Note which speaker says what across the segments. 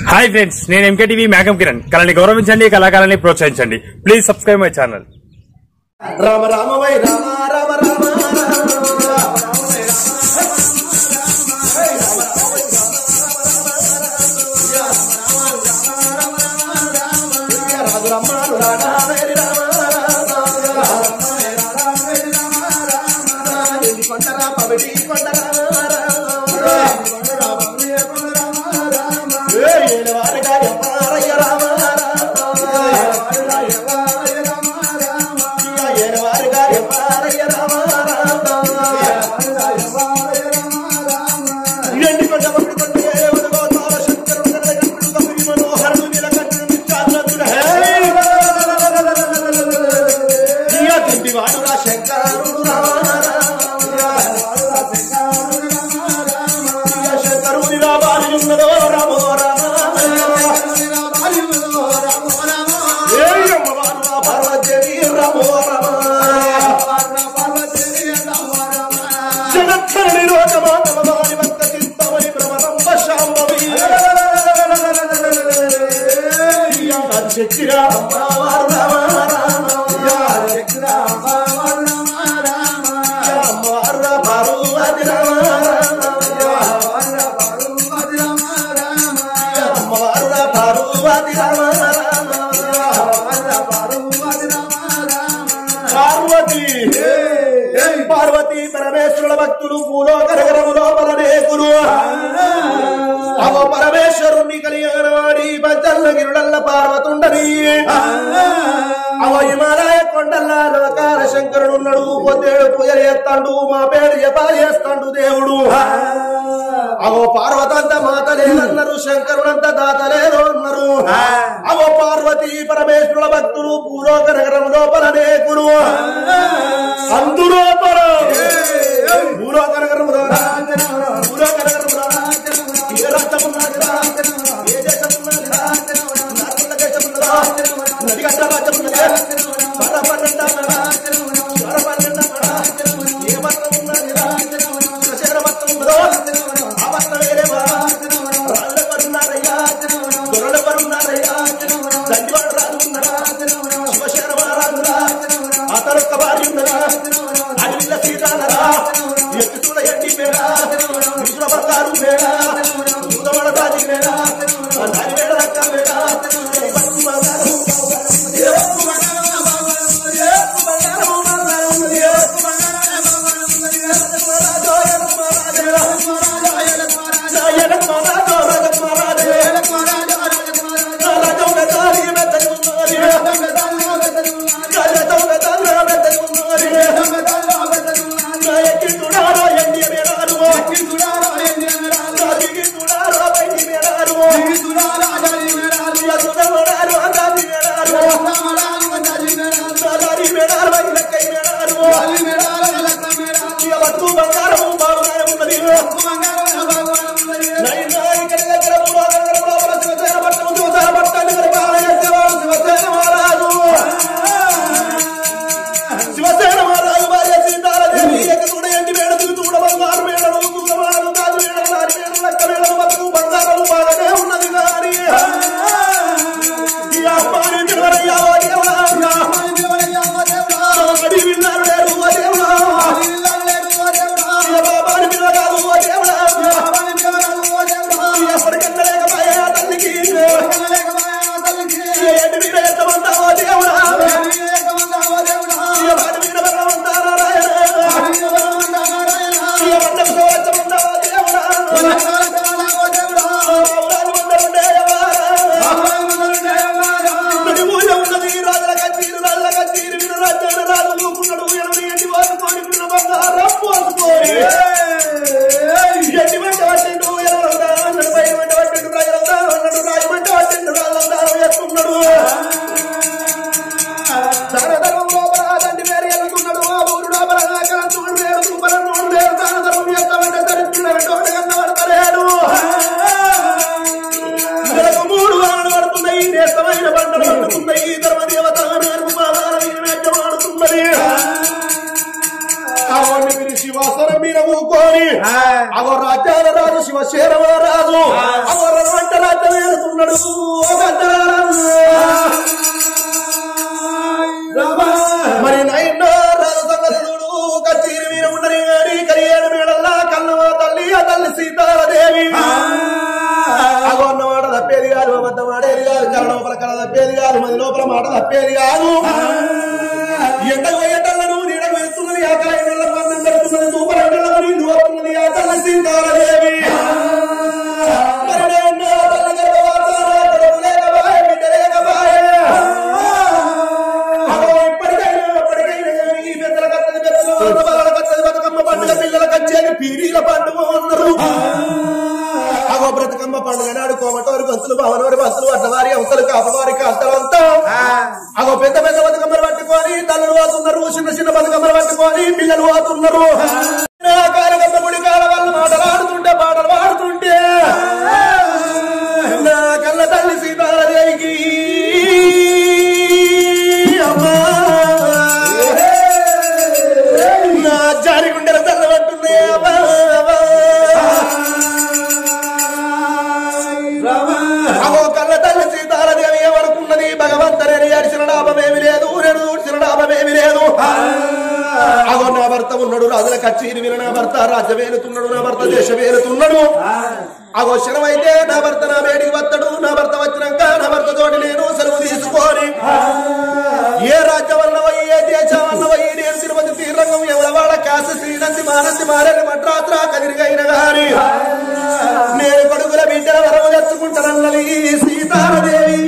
Speaker 1: Hi friends నేను MKTV మేఘం కిరణ్ కళని గౌరవించండి కళాకారాన్ని ప్రోత్సహించండి please subscribe my channel
Speaker 2: Rama Rama వై రామ రామ రామ శంకరుడు శంకరుడి రాబాలి ఉన్నదో రామో రామ ఏ అమ్మవారు నా పార్వతీదేవి రామో రామ జగత్తరణి రోగమాతమవారి భక్త చిత్తమని భ్రమరంబ శాంభవి శక్తిరా అమ్మవారు రామ అమ్మవారు నా పార్వతి రామ అమ్మవారు నా పార్వతి రామ పార్వతి పార్వతి పరమేశ్వరుల భక్తులు భూలోక నగరము లోపల నేకులు అవో పరమేశ్వరుణ్ణి కలియగనవాడి పంచల్లగిరుడల్ల పార్వతుండని అవో హిమాలయ కొండల్లా లోకాల శంకరుడు ఉన్నాడు పొద్దేడు పూజలు చేస్తాడు మా పేరు జపాలు చేస్తాడు దేవుడు అవో పార్వతంత మాత లేదన్నారు శంకరుడంత దాత లేదు అన్నారు అవో పార్వతి పరమేశ్వరుల భక్తులు భూలోక నగరం లోపల నేకులు అందులోపల భూలోక నగరంలో భూలోక నగరంలో ఏ రాజ్యమున్నదిరా? ఏ దేశమున్నదిరా? నరుల దేశమున్నదా? నడిగడ్డ రాజ్యమున్నదే? వర పన్నెండమ్మడా? వర పన్నెండమ్మడా? ఏ వర్ణం ఉన్నదిరా? దశర వర్ణం ఉన్నదో? ఆ వర్ణం వేరేవా? రాళ్ళ పరున్నారయ్యా? దొరల పరున్నారయ్యా? దండివాడు రాజు ఉన్నాడా? శివశర మహారాజురా? అతడొక్క భార్య ఉన్నదా? అడవిల సీతాలరా? ఎత్తి చూడ ఎట్టి మేడా? విష్ణు బంగారు మేడా? దూదమడ దాని మేడా? ఆ దాని మేడ రక్క మేడా? ఈ బతుకు బంగారు ఏపు బంగారం బంగారం, ఏపు బంగారం బంగారం, ఏపు బంగారం బంగారం, ఏపు బంగారం నా ఎడమ రాజో రగమ రాజే, నా రాజౌన దారి మెత్తని ఉన్నది. రాజౌన దారి మెత్తని ఉన్నది. నా ఎక్కించుడారో ఎండి మేడారు. నా దిగిచుడారో బయటి మేడారు. నా సుడమడారు అందాది మేడారు. నా దారి మేడారు బయలకై మేడారు. ఇక బతుకు బంగారము బాగుగానే ఉన్నది నైనా ఇక్కడ దగ్గర మూడో దగ్గర లోపల శివసేన పట్టణం శివసేన పట్టాన్ని పరిపాలన చేసేవాడు శివసేన మహారాజు శివసేన మహారాజు భార్య సీతారాదేవి ఎక్క చూడ ఎండి మేడ దిగు చూడ బంగారు మేడలు చూడవాడు కాదు మేడలు నారి మేడలు లెక్క మేడలు బతుకు బంగారం బాగానే ఉన్నది కానీ ఈ అమ్మాని తిరువరయ్యా ఓ దేవుడా అడి విన్నారు లేరు ఓ దేవుడా ఈ బాబాని పిల్లగాదు ఓ దేవుడా ఎప్పటికెళ్ళలేకపోయా తల్లికి ఎండి మీద ఎత్తమంతా ఓ దేవుడా ఈ వాడి మీద బలమంతా నారాయణ ఈ వందకు సంవత్సరమంతా ఓ దేవుడా బాబురాలు వందరుండే ఎవరా తొలి పూజ ఉన్నది రాజుల కచ్చీరు రాజుల కచ్చీరు విన రాజ్యాన్ని రాజు లూకున్నాడు ఎనభై ఎండి వాడుకోని విన్న బంగారం పోసుకోని ఎండి వెంట పట్టిండు ఎనభై అన్నాడు పై వెంట పట్టిండు ప్రజలంతా అన్నాడు రాజు వెంట పట్టిండు రాళ్ళంతా ఎత్తున్నాడు దానధర్మం లోపల తండ్రి పేరు ఎదుగుతున్నాడు ఆ ఊరు లోపల చూడు వేరు సూపరం నోడు వేరు దానధర్మం ఎత్తమంటే దరిద్రుడు వెంట కన్న పడతలేడు నెలకు మూడు వారాలు పడుతున్నాయి నేస్తమైన పంటలు పండుతున్నాయి ధర్మ దేవత నేర్పు ఆడుతున్నది అవన్నీ పిలిచి వసరం మీద ఊకోని అవో రాజ్యాల రాజు శివశేరవ రాజు అవో వంట రాజ్యం ఏలుతున్న ఉన్నాడు ఓ పెద్దలారా. మరి నైన్నో రాజు సంగతుడు కచ్చీరి మీద ఉండని గాని కలియేడు మేడల్లా కన్నవ తల్లి ఆ తల్లి సీతాదేవి అగొన్న మాట తప్పేది కాదు అబద్ధం ఆడేది కాదు కళ లోపల కళ తప్పేది కాదు మది లోపల మాట తప్పేది కాదు ఎండకు పోయేటల్లను నీడకు వేస్తున్నది ఆ కళ ఎండలకు బంధం పెడుతున్నది తూపల ఎండలకు నీళ్లు వస్తున్నది ఆ తల్లి సీతాదేవి మరి నేను తల్లి గర్భవాసాన కొడుకు లేకపాయె, బిడ్డ లేకపాయె. అగో ఇప్పటికైనా అప్పటికైనా కానీ ఈ పెద్దల కత్తది పెద్దలు వాళ్ళ కత్తది బతుకమ్మ పండుగ పిల్లల కచ్చేది పీరీల పండుగ అందరూ అగో బ్రతుకమ్మ పండుగ నాడు కోమటోరి బస్సులు భవనోరి బస్సులు అట్టవారి అవతలు కాపవారి కాస్తలంతా అగో పెద్ద పెద్ద బతుకమ్మలు పట్టుకొని తల్లులు పోతున్నారు చిన్న చిన్న బతుకమ్మలు పట్టుకొని పిల్లలు పోతున్నారు నా కాలగమ్మ గుడి కాల వాళ్ళు మాటలాడుతుంటే పాటలు పాడుతుంటే నా కళ్ళ తల్లి సీతాదేవికి అమ్మా నా జారి గుండెల చల్లబట్టుంది అమ్మా అగో కళ్ళ తల్లి సీతాలదేవి ఏమనుకున్నది భగవంతని అడిచిన లాభమేమి లేదు నేను ఊడ్చిన లాభమేమి లేదు అగో నా భర్త ఉన్నాడు రాజుల కచ్చేరి విన నా భర్త రాజ్యం ఏలుతున్నాడు నా భర్త దేశం ఏలుతున్నాడు అగో శరమైతే నా భర్త నా వేడికి వత్తడు నా భర్త వచ్చినాక నా భర్త తోటి నేను సెలవు తీసుకొని ఏ రాజ్యం వల్ల పోయి ఏ దేశం వల్ల పోయి నేను తిరుపతి తీరంగం ఎవడవాడ కాశ శ్రీనంది మానంది మారేది మద్రాత్ర కదిరిగైన గాని నేను కొడుకుల బిడ్డల వరము తెచ్చుకుంటానన్నది సీతాదేవి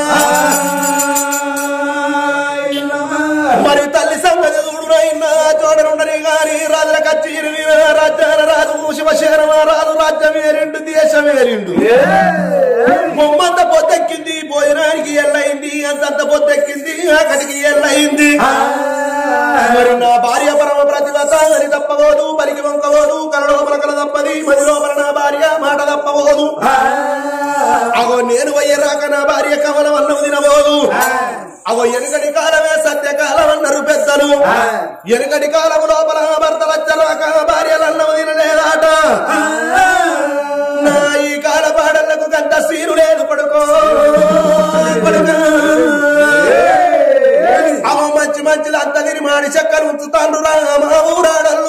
Speaker 2: మరి తల్లి సంగతి చూడునైనా చూడనుండని గాని రాజుల కచ్చీరి రాజ్యాల రాజు శివశేన రాజు రాజ్యం వేరిండు దేశం వేరిండు బొమ్మంత పొద్దెక్కింది భోజనానికి ఎల్లయింది అంతంత పొద్దెక్కింది అక్కడికి ఎల్లయింది మరి నా భార్య పరమ ప్రతిభత అని తప్పబోదు పలికి వంకబోదు కలలో పలకల తప్పది మది లోపల నా భార్య మాట తప్పబోదు అగో నేను పోయేరాక నా భార్య కమలం అన్నం తినబోదు అగో ఎనుకటి కాలమే సత్యకాలం అన్నారు పెద్దలు ఎనుకటి కాలం లోపల భర్త వచ్చరాక భార్యలు అన్నం తినలేదాట నా ఈ కాల పాడలకు గంట సీరు లేదు పడుకో పడుకో అవ మంచి మంచిలు అంత తిని మాడి చెక్కలు ఉంచుతాను రామ ఊరాడల్లు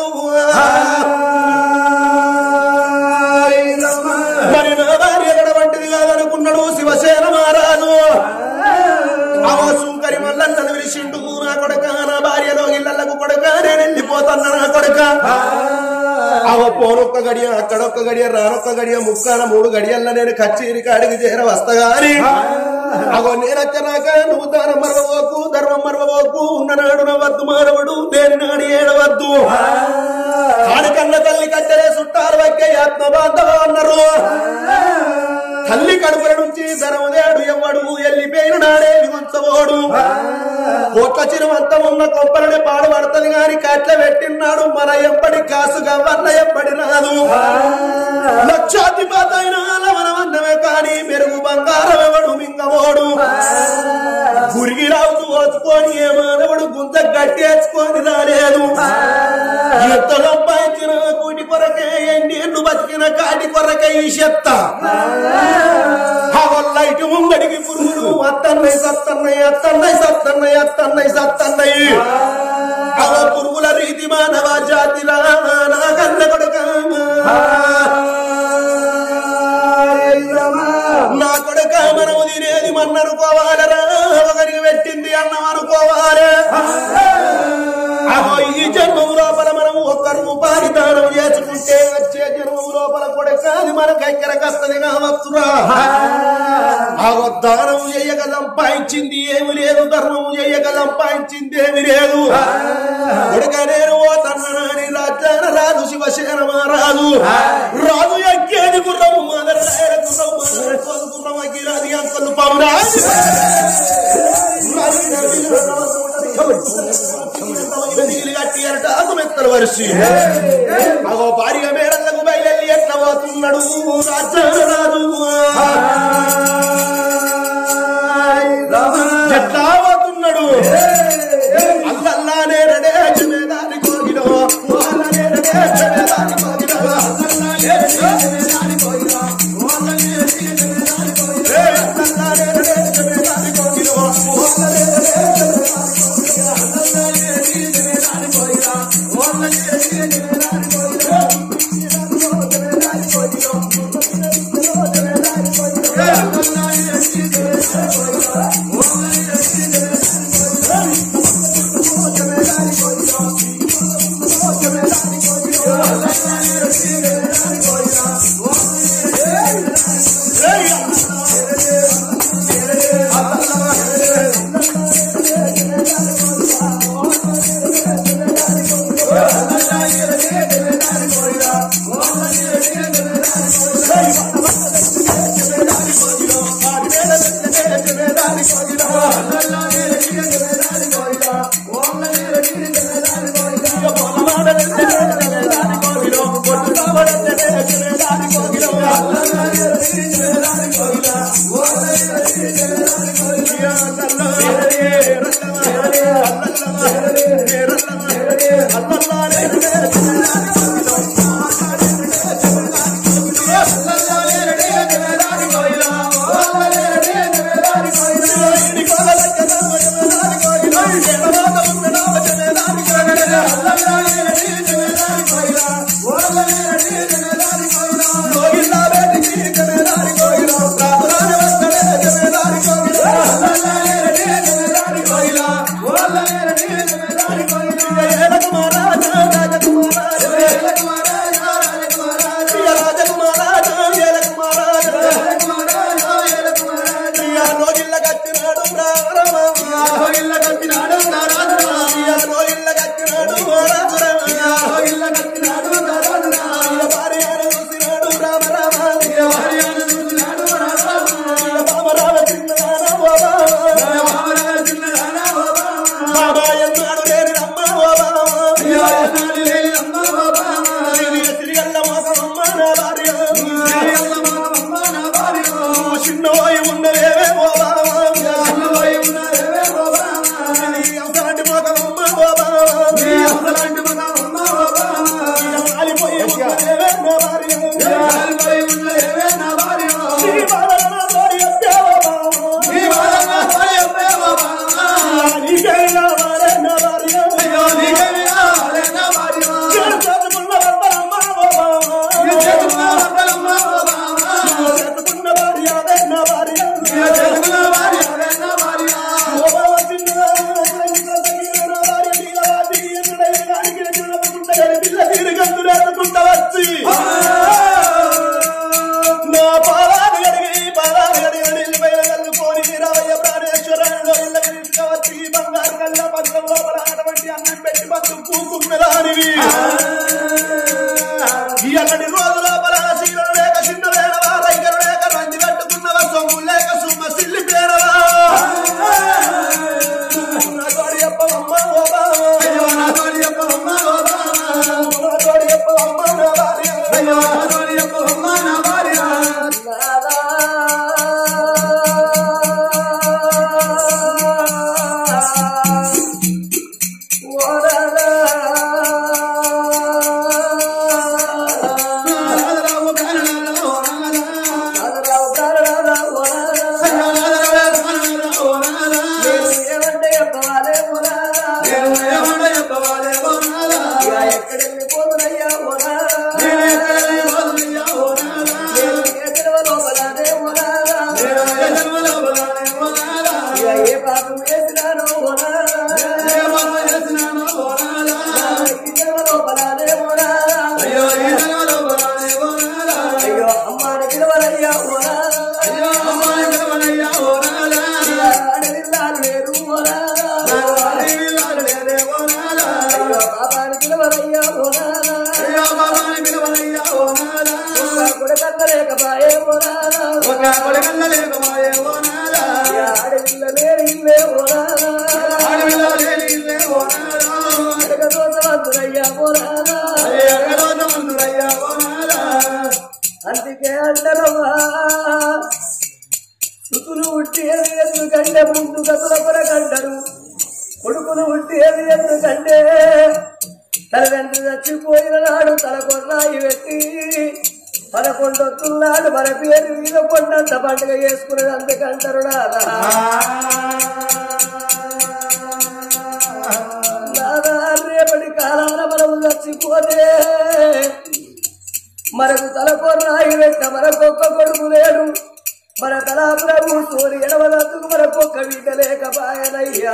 Speaker 2: మరి నా భార్య ఎక్కడ వంటిది కాదనుకున్నాడు శివసేన మహారాజు అవ సుంకరి మల్లన్నను విలిచిండు నా కొడక నా భార్యలో ఇళ్ళకు కొడక నేను వెళ్ళిపోతాను నా కొడక అవ పోనొక్క గడియ అక్కడొక్క గడియ రానొక్క గడియ ముక్కాన మూడు గడియల్ల నేను కచ్చేరి కాడికి చేర వస్తగాని అగో నేను వచ్చాక నువ్వు దానం మరవబోకు ధర్మం మరవబోకు ఉన్ననాడు నవ్వద్దు మానవుడు దేని నాడు ఏడవద్దు కానికన్న తల్లి కట్టెలే చుట్టాలు వక్కే ఆత్మ బాంధవ అన్నారు తల్లి కడుపుల నుంచి ధరముదేడు ఎవ్వడు ఎల్లిపోయిన నాడే విగుంచబోడు కోట్ల చిరుమంత ఉన్న కొప్పలని పాడు పడుతుంది గాని కట్ల పెట్టినాడు మన ఎప్పటి కాసు గవర్న ఎప్పటి రాదు లక్షాధిపతి అయిన లవణవంతమే కాని మెరుగు బంగారం ఎవడు మింగబోడు గురిగి రావుతూ ఓచుకొని ఏ మానవుడు గుంత గట్టేసుకొని రాలేదు ఎంత సంపాదించిన కూటి కొరకే ఎన్నేళ్ళు బతికిన కాటి కొరకే ఈ చెత్త లైట్ ముంగడికి పురుగులు అత్తన్నయ్య సత్తన్నయ్య అత్తన్నయ్య సత్తన్నయ్య అత్తన్నయ్య సత్తన్నయ్య అవ పురుగుల రీతి మానవ జాతిలా నా కన్న కొడుక నా కొడుక మనము తినేది మన్ననుకోవాలరా ఒకరికి పెట్టింది అన్నం అనుకోవాలి అహో ఈ జన్మము లోపల మనము ఒక్క రూపాయి దానం చేసుకుంటే వచ్చే జన్మము లోపల కూడా కాదు మనకు ఎక్కర కస్తది కావచ్చురా ఆగో దానం చేయక సంపాదించింది ఏమి లేదు ధర్మము చేయక సంపాదించింది ఏమి లేదు కొడుక నేను ఓ తన్నని రాజ్యాన రాజు శివసేన రాజు రాజు ఎక్కేది గుర్రము మదర గుర్రము మదర గుర్రం అగ్గిరాది అంకలు పౌరాజు అగో భార్య మేడలకు బయలుదేరి ఎట్లా పోతున్నాడు రాజు ఎట్లా పోతున్నాడు అల్లల్లానే రడే చెమేదాని కోగిలో అల్లనే రడే చెమేదాని కోగిలో అల్లల్లానే రడే చెమేదాని కోగిలో అల్లనే రడే చెమేదాని కోగిలో చిన్నవాయి ఉన్నదేవే ఓ బాబా అవసరాంటి మోకమ్మ ఓ బాబా కాలిపోయి ఉన్నదేవే ఓ భార్య నీ బాధన తోడి అప్పావా బాబా నీకైనా వారే నా భార్య నేను చదువుకున్న వర్తనమ్మ ఓ బాబా చదువుకున్న భార్య అదే నా భార్య ఓ బాబా చిన్నదానా, చిన్న తగిన నా భార్య నీలవాది ఎన్నడైనా గానికి ఎదురనుకుంటే గాని పిల్ల తీరుగంతులు ఎత్తుకుంటా వచ్చి నా పాదాలు గడిగి పాదాలు గడిగి నిలిపైన కలుపుకొని రావయ్య ప్రాణేశ్వరంలో ఇళ్ళ వచ్చి బంగారు కళ్ళ పక్కన లోపల అటువంటి అన్నం పెట్టి పట్టు కూకున్నదానివి ఈ అన్నటి రోజు లోపల శీలలు లేక చిన్న వేరవా రైకరు లేక రంది కట్టుకున్నవ సొమ్ము లేక సుమ్మ సిల్లి పేరవా నా తోడి చెప్పవమ్మ ఓ బావా. నా తోడి చెప్పవమ్మ నా భార్య.
Speaker 3: ఏమంటే చెప్పవాలే ఎక్కడికి పోతున్నయ్యా ఏ పాపం చేసినాను లోపలనే అయ్యో అమ్మాని పిలవలయ్యా ఆడవిల్లాలు లేరు అయ్యో పాపాని పిలవలయ్యా కొడకట్టలేకపాయే ఆడవిల్ల లేరు ఇల్లే అడగదోసవంతురయ్యా అందుకే అంటారమ్మా సుతులు ఉట్టేది ఎందుకంటే ముందు గతుల కొరకంటారు కొడుకులు ఉట్టేది ఎందుకంటే తల్లిదండ్రులు చచ్చిపోయిన నాడు తల కొన్నాయి పెట్టి పదకొండొత్తున్నాడు మన పేరు మీద కొండంత పండుగ చేసుకునేది అందుకంటారు నాదా నాదా రేపటి కాలాన మనము చచ్చిపోతే మనకు తలకొన్నాయి పెట్ట మనకొక్క కొడుకు లేడు మన తలా ప్రభు సూర్య ఎడవలందుకు మనకొక్క వీట లేకపాయనయ్యా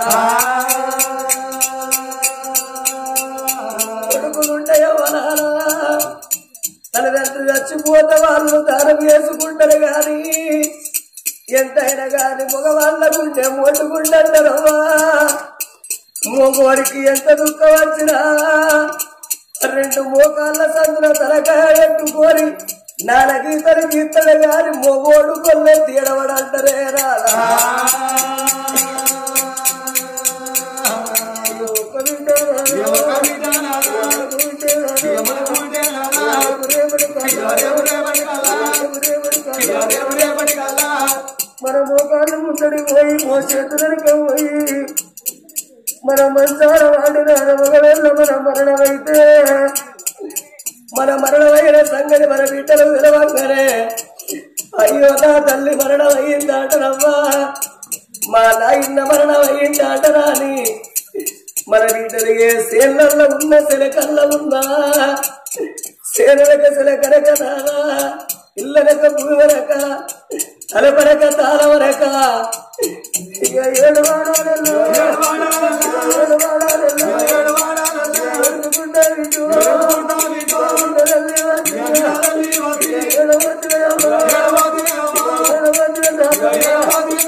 Speaker 3: కొడుకులుండయో వనాలా తల్లిదండ్రులు చచ్చిపోతే వాళ్ళు దానం వేసుకుంటారు గాని ఎంతైనా గాని మగవాళ్ళకుంటే మొట్టుకుంటారమ్మా మగవారికి ఎంత దుఃఖం వచ్చినా రెండు మోకాళ్ళ సందుల తలకాయ ఎట్టుకొని నాలుగీతలు గీతలు గాని మొగోడు కొల్లె తీయడవడంటారే రాదా ఒక వింటే మన మోకాళ్ళు ముందడి పోయి మో చేతులక పోయి మన మంచాల వాడిన ఒకవేళ మన మరణమైతే మన మరణమైన సంగతి మన బిడ్డలు తెలవంగానే అయ్యో నా తల్లి మరణం అయ్యిందాటనమ్మా మా నాయన్న మరణం అయ్యిందాటనా అని మన బిడ్డలు ఏ సేనల్లో ఉన్న శిలకల్ల ఉన్నా సేనలక శిలకనక నానా ఇల్లనక భూవరక తలపరక తాళవరక ఇక ఏడు వాడాలలో ఏడు వాడాలలో ఏడుకుంటా విజు ఉండలల్లి వచ్చి ఏడు వచ్చిన ఏడు వచ్చిన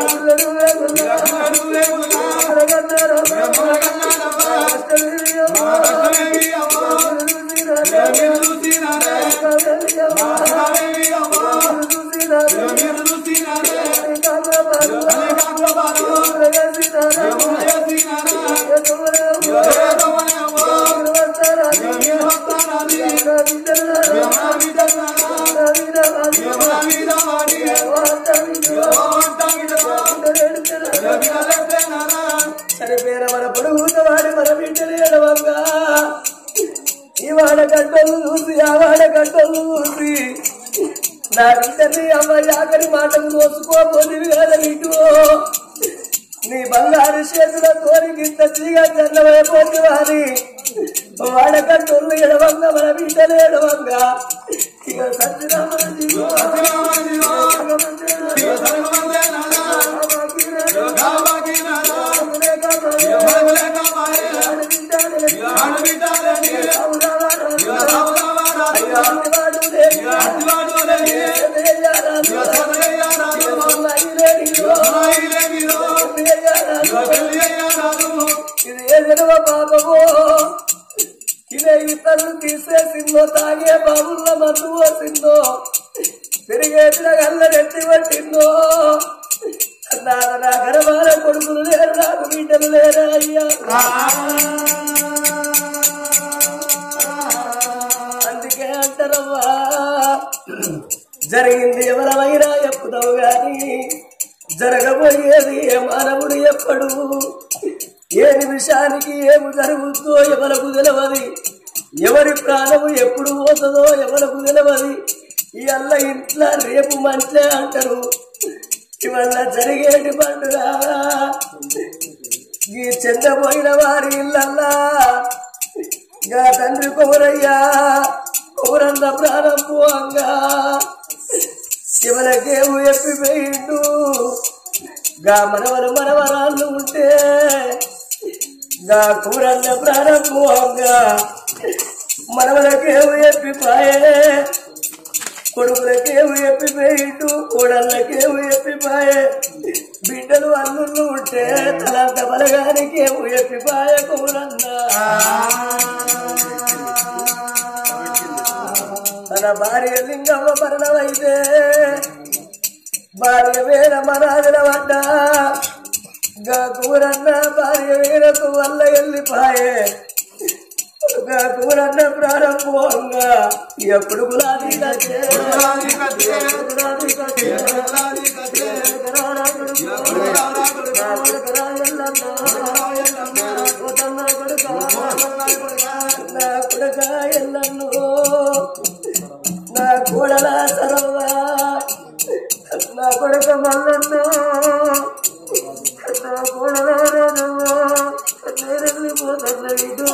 Speaker 3: చనిపోయిన మన పొడుగుత వాడి మన బిడ్డలు ఎడవంగా ఈ వాడ కట్టలు చూసి ఆ వాడ కట్టలు చూసి నా బిడ్డని అమ్మ ఆఖరి మాటలు మోసుకోపోతుంది కదా నీకు నీ బంగారు చేతుల తోరికింత తీగ చల్లమైపోతుంది వారి వాడ కట్టలు ఎడవంగా మన బిడ్డలు ఎడవంగా ఇక సత్యనామన ఇది ఏదైనా పాపమో ఇదే ఇతరులు తీసేసిందో తాగే బాబుల్లో మందు పోసిందో తిరిగేసిన గల్లడెత్తి పట్టిందో నాన్న నా గర్భాల కొడుకులు లేరు నాకు బిడ్డలు లేరా అయ్యా అందుకే అంటారమ్మా జరిగింది ఎవరమైనా చెప్పుతావు గాని జరగబోయేది ఏ మానవుడు ఎప్పుడు ఏ నిమిషానికి ఏమి జరుగుతుందో ఎవరకు తెలియదు ఎవరి ప్రాణము ఎప్పుడు పోతుందో ఎవరకు తెలియదు ఈ అల్ల ఇంట్లో రేపు మంచే అంటారు ఇవల్ల జరిగేటి పండుగ ఈ చెందపోయిన వారి ఇల్లల్లా గా తండ్రి కొమరయ్యా కొమరన్న ప్రాణం పోంగా శివలకేము ఎప్పిపోయిండు గా మనవరు మనవరాళ్ళు ఉంటే గా కూరన్న ప్రాణం పోంగా మనవలకేము ఎప్పిపాయే కొడుకులకేము ఎప్పిపోయిండు కోడళ్ళకేము ఎప్పిపాయే బిడ్డలు అల్లుళ్ళు ఉంటే తలంత బలగానికేము ఎప్పిపాయే కూరన్నా తన భార్య లింగమ్మ మరణమైతే భార్య వేర మనాదిన పడ్డ గా కూరన్న భార్య వేరకు వల్ల వెళ్ళిపాయే గా కూరన్న ప్రారంభంగా ఎప్పుడు గులాబీ కట్టే గులాబీ కట్టే నా కొడుక ఎల్లన్ను నా కోడల సరవ్వా నా కొడుక మల్లన్ను నా కోడల రాజవ్వా నేరెళ్ళిపోతున్న ఇదో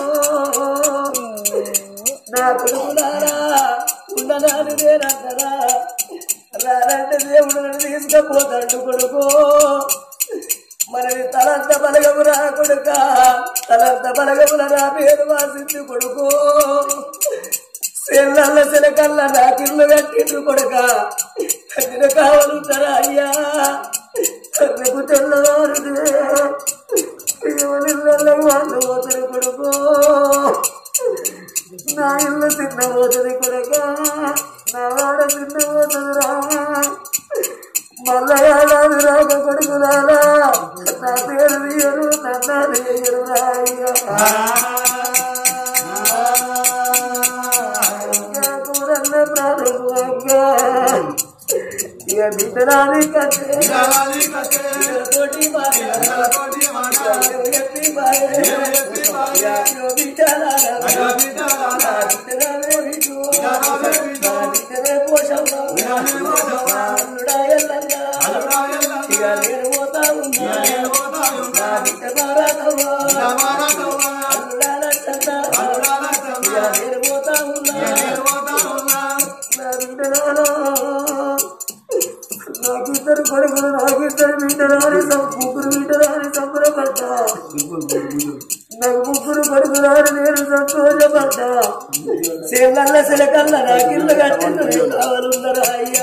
Speaker 3: నా కొడుకులారా ఉండనాని నేనంటారా రారంటే దేవుడు నన్ను తీసుకపోతాడు కొడుకు మనది తలంత బలగమురా కొడుక తలంత బలగముల నా పేరు వాసింది కొడుకు సెల్లల్ల సెలకల్ల నాకిల్లు కట్టిండ్రు కొడుక కట్టిన కావాలంటారా అయ్యా రేపు తెల్లవారుదే ఇళ్ళల్లో వాళ్ళు పోతారు కొడుకు నా ఇల్లు తిన్నబోతుంది కొడుక నా వాడ తిన్నబోతుందిరా మళ్ళా ఏడాది రాక కొడుకులారా నా పేరు తీయరు నన్న తీయరు రాయ్యా కూరన్న ప్రారంభంగా ఇక ఇక బిడ్డరాని కట్టే తోటి మాట చెప్పి బాయే ఇక బిడ్డరారా బిడ్డరావే విడు బిడ్డరే పోషమ్మ అల్లుడా ఎల్లంగా ఇక నేను పోతా ఉన్నా నా బిడ్డ మారాతవ్వా అల్లుడా నచ్చందా ఇక నేను పోతా ఉన్నా నా బిడ్డరారా నాకు ఇద్దరు కొడుకులు నాకు ఇద్దరు బిడ్డరాని ముగ్గురు బిడ్డరాని సంబరపడ్డా నాకు ముగ్గురు కొడుకురాని నేను సంతోషపడ్డా సేవల్ల సిలకల్ల నాకు ఇల్లు కట్టింది కావాలన్నారా అయ్యా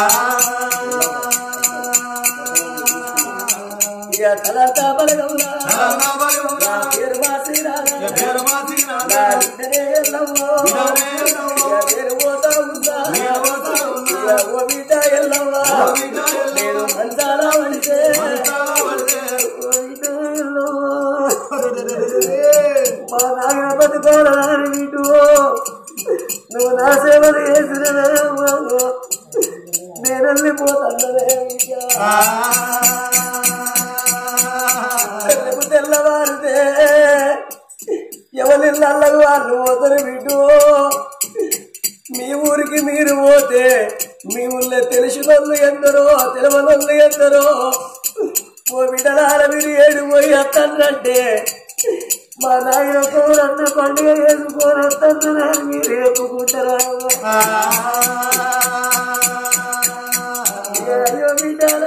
Speaker 3: ఇక తలంత బలగవులా నా పేరు మాసిరాలా నా బిడ్డనే ఎల్లవ్వో ఇక నేను పోతా ఉందా ఇక ఓ బిడ్డ ఎల్లవ్వా నేను మంచాలా పడితే ఓ బిడ్డ ఎల్లవ్వా మా నాయన బతుకోవాలని నీటు నువ్వు నా సేవలు చేసినవే నేను వెళ్ళిపోతానవే రేపు తెల్లవారితే ఎవరిళ్ళకు వాళ్ళు పోతారు వీటు మీ ఊరికి మీరు పోతే మీ ఊళ్ళో తెలిసినోళ్ళు ఎందరో తెలవనోళ్ళు ఎందరో ఓ బిడ్డలార మీరు ఏడు పోయి వస్తానంటే మా నాయన కోరన్న పండుగ వేసుకొని వస్తానని మీరు చెప్పుకుంటారా అయ్యో బిడ్డలా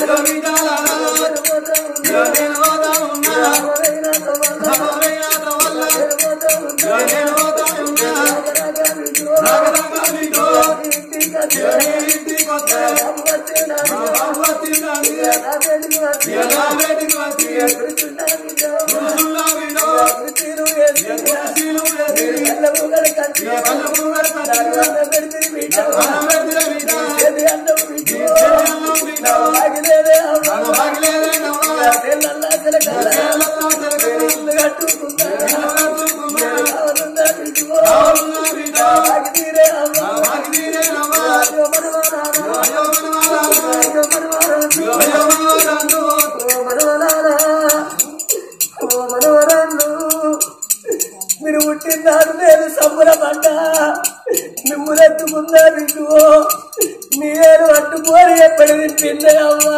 Speaker 3: మీరు పుట్టినారు నేను సంబరపడ్డా మిమ్మల్ని ఎత్తుకున్నా మీకు మీరు అడ్డుకోని ఎప్పటి వినిపిందే అమ్మా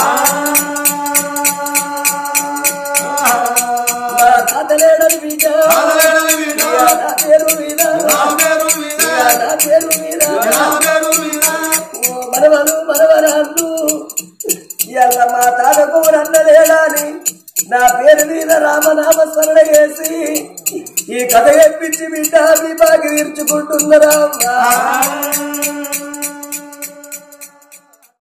Speaker 3: మా తాత లేడని బిడ్డ నా పేరు మీద నా పేరు మీద ఓ మనవలు మనవరాళ్ళు ఇవాళ మా తాతకు రన్నలేడాని నా పేరు మీద రామనామ స్మరణ చేసి ఈ కథ ఎప్పించి బిడ్డ మీ బాగి తీర్చుకుంటున్నారా